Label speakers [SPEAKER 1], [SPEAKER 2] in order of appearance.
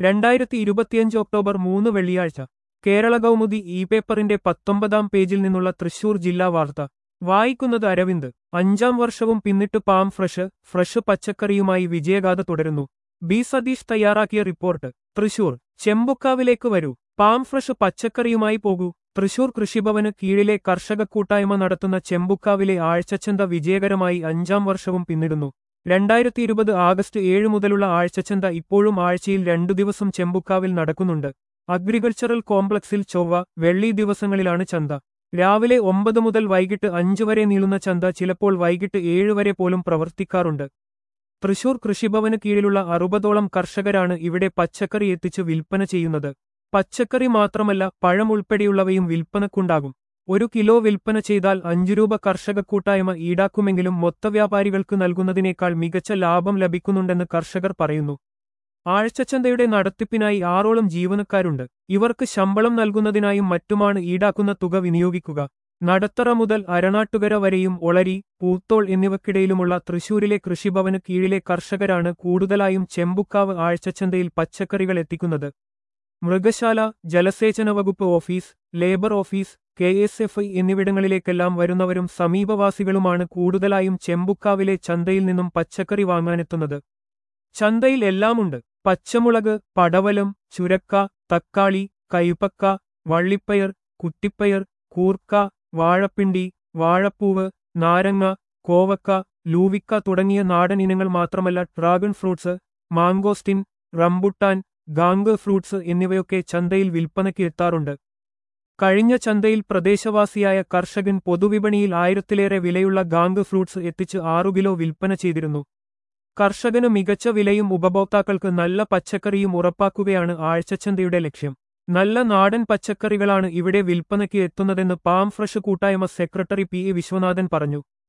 [SPEAKER 1] രണ്ടായിരത്തി ഇരുപത്തിയഞ്ച് ഒക്ടോബർ മൂന്ന് വെള്ളിയാഴ്ച കേരള കൗമുദി ഇ പേപ്പറിന്റെ പത്തൊമ്പതാം പേജിൽ നിന്നുള്ള തൃശൂർ ജില്ലാ വാർത്ത വായിക്കുന്നത് അരവിന്ദ് അഞ്ചാം വർഷവും പിന്നിട്ട് പാം ഫ്രഷ് ഫ്രഷ് പച്ചക്കറിയുമായി വിജയഗാഥ തുടരുന്നു ബി സതീഷ് തയ്യാറാക്കിയ റിപ്പോർട്ട് തൃശൂർ ചെമ്പുക്കാവിലേക്ക് വരൂ പാം ഫ്രഷ് പച്ചക്കറിയുമായി പോകൂ തൃശൂർ കൃഷിഭവന് കീഴിലെ കർഷക കൂട്ടായ്മ നടത്തുന്ന ചെമ്പുക്കാവിലെ ആഴ്ചച്ചന്ത വിജയകരമായി അഞ്ചാം വർഷവും പിന്നിടുന്നു രണ്ടായിരത്തി ഇരുപത് ആഗസ്റ്റ് ഏഴ് മുതലുള്ള ആഴ്ചച്ചന്ത ഇപ്പോഴും ആഴ്ചയിൽ രണ്ടു ദിവസം ചെമ്പുക്കാവിൽ നടക്കുന്നുണ്ട് അഗ്രികൾച്ചറൽ കോംപ്ലക്സിൽ ചൊവ്വ വെള്ളി ദിവസങ്ങളിലാണ് ചന്ത രാവിലെ ഒമ്പത് മുതൽ വൈകിട്ട് അഞ്ച് വരെ നീളുന്ന ചന്ത ചിലപ്പോൾ വൈകിട്ട് ഏഴ് വരെ പോലും പ്രവർത്തിക്കാറുണ്ട് തൃശൂർ കൃഷിഭവന് കീഴിലുള്ള അറുപതോളം കർഷകരാണ് ഇവിടെ പച്ചക്കറി എത്തിച്ച് വിൽപ്പന ചെയ്യുന്നത് പച്ചക്കറി മാത്രമല്ല പഴം ഉൾപ്പെടെയുള്ളവയും വിൽപ്പനക്കുണ്ടാകും ഒരു കിലോ വിൽപ്പന ചെയ്താൽ അഞ്ചു രൂപ കർഷക കൂട്ടായ്മ ഈടാക്കുമെങ്കിലും മൊത്തവ്യാപാരികൾക്ക് നൽകുന്നതിനേക്കാൾ മികച്ച ലാഭം ലഭിക്കുന്നുണ്ടെന്ന് കർഷകർ പറയുന്നു ആഴ്ചച്ചന്തയുടെ നടത്തിപ്പിനായി ആറോളം ജീവനക്കാരുണ്ട് ഇവർക്ക് ശമ്പളം നൽകുന്നതിനായും മറ്റുമാണ് ഈടാക്കുന്ന തുക വിനിയോഗിക്കുക നടത്തറ മുതൽ അരണാട്ടുകര വരെയും ഒളരി പൂത്തോൾ എന്നിവക്കിടയിലുമുള്ള തൃശൂരിലെ കൃഷിഭവന് കീഴിലെ കർഷകരാണ് കൂടുതലായും ചെമ്പുക്കാവ് ആഴ്ചച്ചന്തയിൽ പച്ചക്കറികൾ എത്തിക്കുന്നത് മൃഗശാല ജലസേചന വകുപ്പ് office labour office K S F I എന്നിവിടങ്ങളിലേക്കെല്ലാം വരുന്നവരും സമീപവാസികളുമാണ് കൂടുതലായും ചെമ്പുക്കാവിലെ ചന്തയിൽ നിന്നും പച്ചക്കറി വാങ്ങാനെത്തുന്നത് ചന്തയിൽ എല്ലാമുണ്ട് പച്ചമുളക് പടവലം ചുരക്ക തക്കാളി കൈപ്പക്ക വള്ളിപ്പയർ കുറ്റിപ്പയർ കൂർക്ക വാഴപ്പിണ്ടി വാഴപ്പൂവ് നാരങ്ങ കോവക്ക ലൂവിക്ക തുടങ്ങിയ നാടൻ ഇനങ്ങൾ മാത്രമല്ല ഡ്രാഗൺ ഫ്രൂട്ട്സ് മാങ്കോസ്റ്റിൻ റംബുട്ടാൻ ഗാംഗ് ഫ്രൂട്ട്സ് എന്നിവയൊക്കെ ചന്തയിൽ വിൽപ്പനയ്ക്ക് എത്താറുണ്ട് കഴിഞ്ഞ ചന്തയിൽ പ്രദേശവാസിയായ കർഷകൻ പൊതുവിപണിയിൽ ആയിരത്തിലേറെ വിലയുള്ള ഗാംഗ് ഫ്രൂട്ട്സ് എത്തിച്ച് ആറു കിലോ വിൽപ്പന ചെയ്തിരുന്നു കർഷകന് മികച്ച വിലയും ഉപഭോക്താക്കൾക്ക് നല്ല പച്ചക്കറിയും ഉറപ്പാക്കുകയാണ് ആഴ്ചച്ചന്തയുടെ ലക്ഷ്യം നല്ല നാടൻ പച്ചക്കറികളാണ് ഇവിടെ വിൽപ്പനയ്ക്ക് എത്തുന്നതെന്ന് പാം ഫ്രഷ് കൂട്ടായ്മ സെക്രട്ടറി പി എ വിശ്വനാഥൻ പറഞ്ഞു